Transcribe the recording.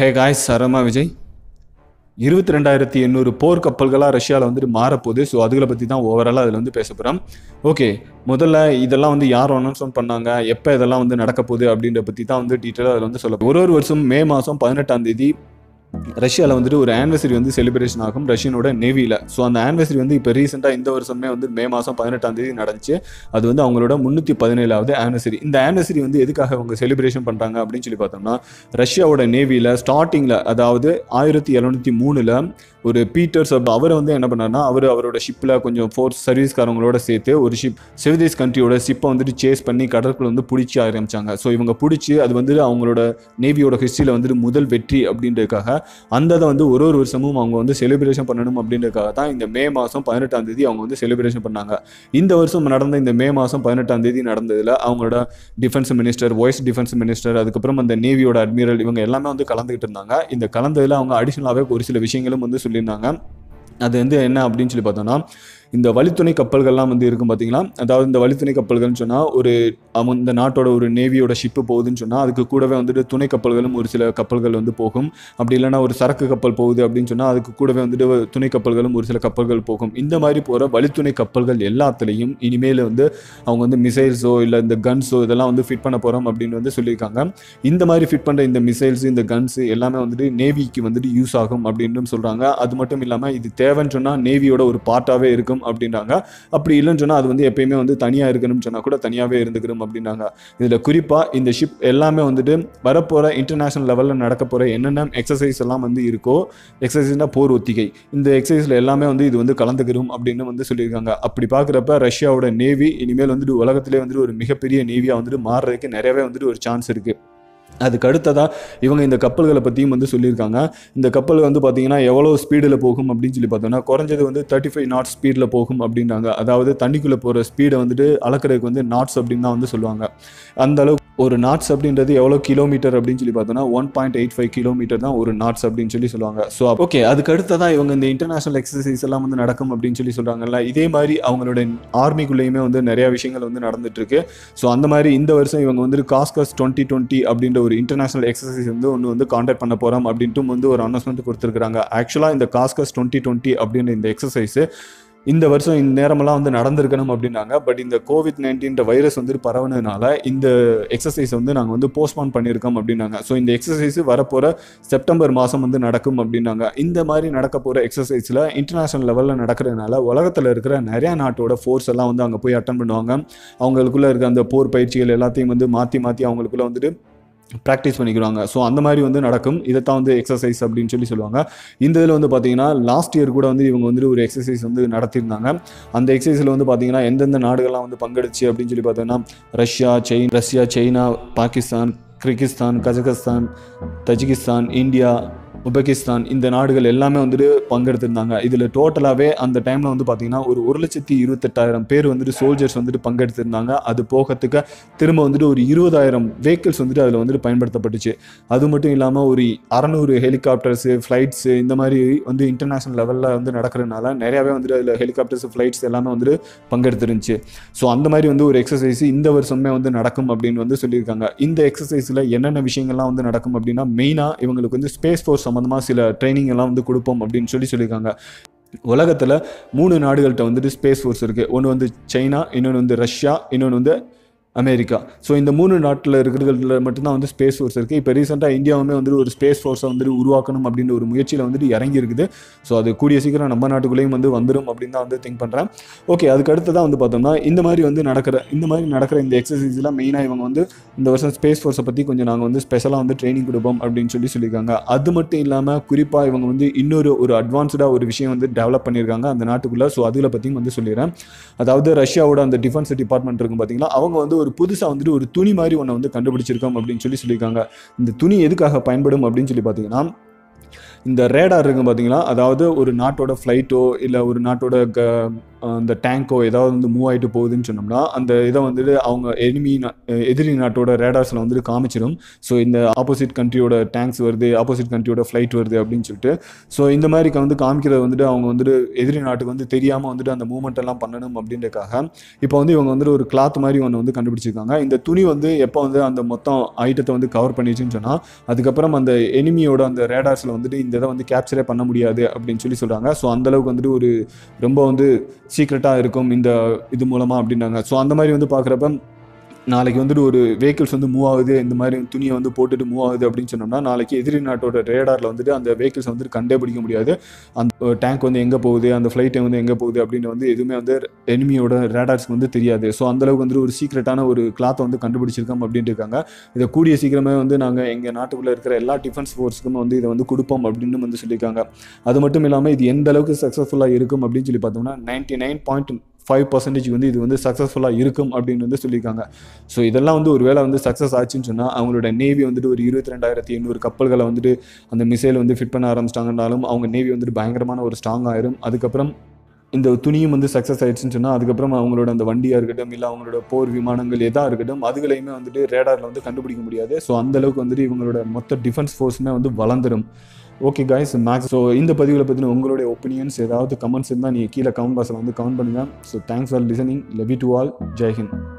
hey guys சரமா Vijay இருபத்தி ரெண்டாயிரத்தி எண்ணூறு போர் கப்பல்களாக ரஷ்யாவில் வந்துட்டு மாறப்போகுது ஸோ அதுகளை பற்றி தான் ஓவராலாக அதில் வந்து பேச போகிறோம் ஓகே முதல்ல இதெல்லாம் வந்து யார் அனௌன்ஸ்மெண்ட் பண்ணாங்க எப்போ இதெல்லாம் வந்து நடக்க போகுது அப்படின்ற பற்றி தான் வந்து டீட்டெயிலாக அதில் வந்து சொல்ல ஒரு ஒரு வருஷம் மே மாதம் பதினெட்டாம் தேதி ரஷ்யாவில் வந்துட்டு ஒரு ஆனிவர்சரி வந்து செலிப்ரேஷன் ஆகும் ரஷ்யனோட நேவியில் ஸோ அந்த ஆனிவர்சரி வந்து இப்போ ரீசெண்டாக இந்த வருஷமே வந்து மே மாதம் பதினெட்டாம் தேதி நடந்துச்சு அது வந்து அவங்களோட முந்நூற்றி பதினேழாவது ஆனிவர்சரி இந்த ஆனிவர்சரி வந்து எதுக்காக அவங்க செலிப்ரேஷன் பண்ணுறாங்க அப்படின்னு சொல்லி பார்த்தோம்னா ரஷ்யாவோட நேவியில் ஸ்டார்டிங்கில் அதாவது ஆயிரத்தி எழுநூற்றி மூணில் ஒரு பீட்டர்ஸ் அப்ப அவரை வந்து என்ன பண்ணார்னா அவர் அவரோட ஷிப்பில் கொஞ்சம் ஃபோர்ஸ் சர்வீஸ்காரங்களோட சேர்த்து ஒரு ஷிப் சிவதேஷ் கண்ட்ரியோட ஷிப்பை வந்துட்டு சேஸ் பண்ணி கடற்குள்ள வந்து பிடிச்சி ஆரம்பிச்சாங்க ஸோ இவங்க பிடிச்சி அது வந்து அவங்களோட நேவியோட ஹிஸ்ட்ரியில் வந்துட்டு முதல் வெற்றி அப்படின்றதுக்காக அந்த இதை வந்து ஒரு ஒரு வருஷமும் அவங்க வந்து செலிப்ரேஷன் பண்ணணும் அப்படின்றதுக்காக தான் இந்த மே மாதம் பதினெட்டாம் தேதி அவங்க வந்து செலிப்ரேஷன் பண்ணாங்க இந்த வருஷம் நடந்த இந்த மே மாதம் பதினெட்டாம் தேதி நடந்ததில் அவங்களோட defence minister voice defence minister அதுக்கப்புறம் அந்த நேவியோட அட்மிரல் இவங்க எல்லாமே வந்து கலந்துக்கிட்டு இருந்தாங்க இந்த கலந்ததில் அவங்க அடிஷ்னலாகவே ஒரு சில விஷயங்களும் வந்து சொல்லியிருந்தாங்க அது வந்து என்ன அப்படின்னு சொல்லி பார்த்தோம்னா இந்த வழித்துணை கப்பல்கள்லாம் வந்து இருக்கும் பார்த்தீங்களா அதாவது இந்த வழித்துணை கப்பல்கள்னு சொன்னால் ஒரு அவங்க இந்த நாட்டோட ஒரு நேவியோட ஷிப்பு போகுதுன்னு சொன்னால் அதுக்கு கூடவே வந்துட்டு துணை கப்பல்களும் ஒரு சில கப்பல்கள் வந்து போகும் அப்படி இல்லைன்னா ஒரு சரக்கு கப்பல் போகுது அப்படின்னு சொன்னால் அதுக்கு கூடவே வந்துட்டு துணை கப்பல்களும் ஒரு சில கப்பல்கள் போகும் இந்த மாதிரி போகிற வழித்துணை கப்பல்கள் எல்லாத்துலேயும் இனிமேல் வந்து அவங்க வந்து மிசைல்ஸோ இல்லை இந்த கன்ஸோ இதெல்லாம் வந்து ஃபிட் பண்ண போகிறோம் அப்படின்னு வந்து சொல்லியிருக்காங்க இந்த மாதிரி ஃபிட் பண்ணுற இந்த மிசைல்ஸ் இந்த கன்ஸ் எல்லாமே வந்துட்டு நேவிக்கு வந்துட்டு யூஸ் ஆகும் அப்படின்னு சொல்கிறாங்க அது மட்டும் இல்லாமல் இது தேவைன்னு சொன்னால் நேவியோட ஒரு பார்ட்டாகவே இருக்கும் அப்படின்றாங்க அப்படி இல்லைன்னு சொன்னால் அது வந்து எப்பயுமே வந்து தனியாக இருக்கணும்னு சொன்னால் கூட தனியாகவே இருந்துக்கணும் அப்படின்றாங்க இதில் குறிப்பாக இந்த ஷிப் எல்லாமே வந்துட்டு வரப்போகிற இன்டர்நேஷனல் லெவலில் நடக்க போகிற என்னென்ன எக்ஸசைஸ் எல்லாம் வந்து இருக்கோ எக்ஸசைஸ்னால் போர் ஒத்திகை இந்த எக்ஸசைஸில் எல்லாமே வந்து இது வந்து கலந்துக்கிறோம் அப்படின்னு வந்து சொல்லியிருக்காங்க அப்படி பார்க்குறப்ப ரஷ்யாவோட நேவி இனிமேல் வந்துட்டு உலகத்திலே வந்துட்டு ஒரு மிகப்பெரிய நேவியாக வந்துட்டு மாறுறதுக்கு நிறையவே வந்துட்டு ஒரு சான்ஸ் இருக்குது அதுக்கு அடுத்ததாக இவங்க இந்த கப்பல்களை பற்றியும் வந்து சொல்லியிருக்காங்க இந்த கப்பல் வந்து பார்த்தீங்கன்னா எவ்வளோ ஸ்பீடில் போகும் அப்படின்னு சொல்லி பார்த்தோம்னா குறைஞ்சது வந்து தேர்ட்டி ஃபைவ் நாட் ஸ்பீடில் போகும் அப்படின்றாங்க அதாவது தண்ணிக்குள்ளே போகிற ஸ்பீடை வந்துட்டு அளக்கிறதுக்கு வந்து நாட்ஸ் அப்படின்னு தான் வந்து சொல்லுவாங்க அந்த அளவுக்கு ஒரு நாட்ஸ் அப்படின்றது எவ்வளோ கிலோமீட்டர் அப்படின்னு சொல்லி பார்த்தோம்னா one point eight five kilometre தான் ஒரு நாட்ஸ் அப்படின்னு சொல்லி சொல்லுவாங்க ஸோ ஓகே அதுக்கு அடுத்ததான் இவங்க இந்த இன்டர்நேஷனல் எக்ஸசைஸ் எல்லாம் வந்து நடக்கும் அப்படின்னு சொல்லி சொல்கிறாங்கல்ல இதே மாதிரி அவங்களோட ஆர்மிக்குள்ளேயுமே வந்து நிறைய விஷயங்கள் வந்து நடந்துட்டு இருக்கு ஸோ அந்த மாதிரி இந்த வருஷம் இவங்க வந்து காஸ்கஸ் டுவெண்ட்டி டுவெண்ட்டி அப்படின்ற ஒரு இன்டர்நேஷனல் எக்ஸசைஸ் வந்து ஒன்று வந்து காண்டாக்ட் பண்ண போகிறோம் அப்படின்ட்டு வந்து ஒரு அனௌன்ஸ்மெண்ட் கொடுத்துருக்காங்க ஆக்சுவலாக இந்த காஸ்கஸ் டுவெண்ட்டி டுவெண்ட்டி அப்படின்ற இந்த எக்ஸசைஸ் இந்த வருஷம் இந்த நேரமெல்லாம் வந்து நடந்திருக்கணும் அப்படின்னாங்க பட் இந்த கோவிட் நைன்டீன்ற வைரஸ் வந்து பரவுனதுனால இந்த எக்ஸசைஸ் வந்து நாங்கள் வந்து போஸ்ட்பான் பண்ணியிருக்கோம் அப்படின்னாங்க ஸோ இந்த எக்ஸசைஸ் வரப்போகிற செப்டம்பர் மாதம் வந்து நடக்கும் அப்படின்னாங்க இந்த மாதிரி நடக்க போகிற எக்ஸசைஸில் இன்டர்நேஷனல் லெவலில் நடக்கிறதுனால உலகத்தில் இருக்கிற நிறையா நாட்டோட ஃபோர்ஸ் எல்லாம் வந்து அங்கே போய் அட்டன் பண்ணுவாங்க அவங்களுக்குள்ள இருக்க அந்த போர் பயிற்சிகள் எல்லாத்தையும் வந்து மாற்றி மாற்றி அவங்களுக்குள்ள வந்துட்டு ப்ராக்டிஸ் பண்ணிக்கிறாங்க ஸோ அந்த மாதிரி வந்து நடக்கும் இதைத்தான் வந்து எக்ஸசைஸ் அப்படின்னு சொல்லி சொல்லுவாங்க இந்த இதில் வந்து பார்த்தீங்கன்னா லாஸ்ட் இயர் கூட வந்து இவங்க வந்து ஒரு எக்ஸசைஸ் வந்து நடத்தியிருந்தாங்க அந்த எக்ஸசைஸில் வந்து பார்த்தீங்கன்னா எந்தெந்த நாடுகள்லாம் வந்து பங்கெடுச்சு அப்படின்னு சொல்லி பார்த்தோம்னா ரஷ்யா சைன் Russia China Pakistan Kyrgyzstan Kazakhstan Tajikistan India Uzbekistan இந்த நாடுகள் எல்லாமே வந்துட்டு பங்கெடுத்திருந்தாங்க இதில் டோட்டலாகவே அந்த டைமில் வந்து பார்த்தீங்கன்னா ஒரு ஒரு லட்சத்தி இருபத்தெட்டாயிரம் பேர் வந்துட்டு சோல்ஜர்ஸ் வந்துட்டு பங்கெடுத்திருந்தாங்க அது போகிறதுக்கு திரும்ப வந்துட்டு ஒரு இருபதாயிரம் வெஹிக்கிள்ஸ் வந்துட்டு அதில் வந்துட்டு பயன்படுத்தப்பட்டுச்சு அது மட்டும் இல்லாமல் ஒரு அறநூறு ஹெலிகாப்டர்ஸு ஃப்ளைட்ஸு இந்த மாதிரி வந்து இன்டர்நேஷனல் லெவலில் வந்து நடக்கிறதுனால நிறையாவே வந்துட்டு அதில் ஹெலிகாப்டர்ஸ் ஃப்ளைட்ஸ் எல்லாமே வந்துட்டு பங்கெடுத்துருந்துச்சு ஸோ அந்த மாதிரி வந்து ஒரு எக்ஸசைஸ் இந்த வருஷமே வந்து நடக்கும் அப்படின்னு வந்து சொல்லியிருக்காங்க இந்த எக்ஸசைஸில் என்னென்ன விஷயங்கள்லாம் வந்து நடக்கும் அப்படின்னா மெயினாக இவங்களுக்கு வந்து ஸ்பேஸ் ஃபோர்ஸ் சம்மந்தமாக சில ட்ரைனிங் எல்லாம் வந்து கொடுப்போம் அப்படின்னு சொல்லி சொல்லியிருக்காங்க உலகத்தில் மூணு நாடுகள்கிட்ட வந்துட்டு ஸ்பேஸ் ஃபோர்ஸ் இருக்குது ஒன்று வந்து சைனா இன்னொன்று வந்து ரஷ்யா இன்னொன்று வந்து அமெரிக்கா ஸோ இந்த மூணு நாட்டில் இருக்கிறதுல மட்டும்தான் வந்து ஸ்பேஸ் ஃபோர்ஸ் இருக்குது இப்போ ரீசெண்டாக இந்தியாவுமே வந்துட்டு ஒரு ஸ்பேஸ் ஃபோர்ஸை வந்துட்டு உருவாக்கணும் அப்படின்ற ஒரு முயற்சியில் வந்துட்டு இறங்கி இருக்குது ஸோ அது கூடிய சீக்கிரம் நம்ம நாட்டுக்குள்ளேயும் வந்து வந்துடும் அப்படின்னு தான் வந்து திங்க் பண்ணுறேன் ஓகே அதுக்கு அடுத்து தான் வந்து பார்த்தோம்னா இந்த மாதிரி வந்து நடக்கிற இந்த மாதிரி நடக்கிற இந்த எக்ஸசைஸ்லாம் மெயினாக இவங்க வந்து இந்த வருஷம் ஸ்பேஸ் ஃபோர்ஸை பற்றி கொஞ்சம் நாங்கள் வந்து ஸ்பெஷலாக வந்து ட்ரைனிங் கொடுப்போம் அப்படின்னு சொல்லி சொல்லியிருக்காங்க அது மட்டும் இல்லாமல் குறிப்பாக இவங்க வந்து இன்னொரு ஒரு அட்வான்ஸ்டாக ஒரு விஷயம் வந்து டெவலப் பண்ணியிருக்காங்க அந்த நாட்டுக்குள்ளே ஸோ அதில் பற்றியும் வந்து சொல்லிடுறேன் அதாவது ரஷ்யாவோட அந்த டிஃபென்ஸ் டிபார்ட்மெண்ட் இருக்கும் பார்த்தீங்களா அவங்க வந்து ஒரு புதுசாக வந்துட்டு ஒரு துணி மாதிரி ஒன்று வந்து கண்டுபிடிச்சிருக்கோம் அப்படின்னு சொல்லி சொல்லியிருக்காங்க இந்த துணி எதுக்காக பயன்படும் அப்படின்னு சொல்லி பார்த்தீங்கன்னா இந்த ரேடார் இருக்கும் பார்த்தீங்களா அதாவது ஒரு நாட்டோட ஃப்ளைட்டோ இல்லை ஒரு நாட்டோட க அந்த டேங்கோ ஏதாவது வந்து மூவ் ஆகிட்டு போகுதுன்னு சொன்னோம்னா அந்த இதை வந்துட்டு அவங்க எனிமி எதிரி நாட்டோட ரேடார்ஸில் வந்துட்டு காமிச்சிடும் ஸோ இந்த ஆப்போசிட் கண்ட்ரியோட டேங்க்ஸ் வருது ஆப்போசிட் கண்ட்ரியோட ஃப்ளைட் வருது அப்படின்னு சொல்லிட்டு ஸோ இந்த மாதிரி வந்து காமிக்கிறது வந்துட்டு அவங்க வந்துட்டு எதிரி நாட்டுக்கு வந்து தெரியாமல் வந்துட்டு அந்த மூவ்மெண்ட் எல்லாம் பண்ணணும் அப்படின்றக்காக இப்போ வந்து இவங்க வந்துட்டு ஒரு கிளாத் மாதிரி ஒன்று வந்து கண்டுபிடிச்சிருக்காங்க இந்த துணி வந்து எப்போ வந்து அந்த மொத்தம் ஐட்டத்தை வந்து கவர் பண்ணிச்சுன்னு சொன்னால் அதுக்கப்புறம் அந்த எனிமியோட அந்த ரேடார்ஸில் வந்துட்டு இந்த இதை வந்து கேப்சரே பண்ண முடியாது அப்படின்னு சொல்லி சொல்கிறாங்க ஸோ அந்தளவுக்கு வந்துட்டு ஒரு ரொம்ப வந்து சீக்ரெட்டாக இருக்கும் இந்த இது மூலமாக அப்படின்னாங்க ஸோ அந்த மாதிரி வந்து பார்க்குறப்ப நாளைக்கு வந்துட்டு ஒரு வெஹிக்கிள்ஸ் வந்து மூவ் ஆகுது இந்த மாதிரி துணியை வந்து போட்டுட்டு மூவ் ஆகுது அப்படின்னு சொன்னோம்னா நாளைக்கு எதிரி நாட்டோட ரேடாரில் வந்துட்டு அந்த வெஹிக்கிள்ஸ் வந்துட்டு கண்டே பிடிக்க முடியாது அந்த டேங்க் வந்து எங்கே போகுது அந்த ஃப்ளைட்டை வந்து எங்கே போகுது அப்படின்னு வந்து எதுவுமே வந்து எனிமியோட ரேடார்ஸ்க்கு வந்து தெரியாது ஸோ அந்தளவுக்கு வந்து ஒரு சீக்ரெட்டான ஒரு கிளாத்தை வந்து கண்டுபிடிச்சிருக்கோம் அப்படின்ட்டு இருக்காங்க இதை கூடிய சீக்கிரமே வந்து நாங்கள் எங்கள் நாட்டுக்குள்ளே இருக்கிற எல்லா டிஃபென்ஸ் ஃபோர்ஸுக்கும் வந்து இதை வந்து கொடுப்போம் அப்படின்னு வந்து சொல்லியிருக்காங்க அது மட்டும் இல்லாமல் இது எந்த அளவுக்கு சக்ஸஸ்ஃபுல்லாக இருக்கும் அப்படின்னு சொல்லி பார்த்தோம்னா ninety nine point five percentage வந்து இது வந்து சக்ஸஸ்ஃபுல்லாக இருக்கும் அப்படின்னு வந்து சொல்லியிருக்காங்க ஸோ இதெல்லாம் வந்து ஒரு வேளை வந்து சக்ஸஸ் ஆச்சுன்னு சொன்னால் அவங்களோட நேவி வந்துட்டு ஒரு இருபத்தி ரெண்டாயிரத்தி எண்ணூறு கப்பல்களை வந்துட்டு அந்த மிசைல் வந்து ஃபிட் பண்ண ஆரம்பிச்சிட்டாங்கனாலும் அவங்க நேவி வந்துட்டு பயங்கரமான ஒரு ஸ்ட்ராங் ஆயிரும் அதுக்கப்புறம் இந்த துணியும் வந்து சக்ஸஸ் ஆயிடுச்சுன்னு சொன்னால் அதுக்கப்புறம் அவங்களோட அந்த வண்டியாக இருக்கட்டும் இல்லை அவங்களோட போர் விமானங்கள் எதாக இருக்கட்டும் அதுகளையுமே வந்துட்டு ரேடாரில் வந்து கண்டுபிடிக்க முடியாது ஸோ அந்தளவுக்கு வந்துட்டு இவங்களோட மொத்த டிஃபென்ஸ் ஃபோர்ஸுமே வந்து வளர்ந்துடும் ஓகே காய்ஸ் மேக்ஸ் ஸோ இந்த பதிவில் பற்றின உங்களுடைய ஒப்பீனியன்ஸ் ஏதாவது கமெண்ட்ஸ் இருந்தால் நீங்கள் கீழே கமெண்ட் பாக்ஸில் வந்து கமெண்ட் பண்ணுங்கள் so thanks for listening love to all Jai Hind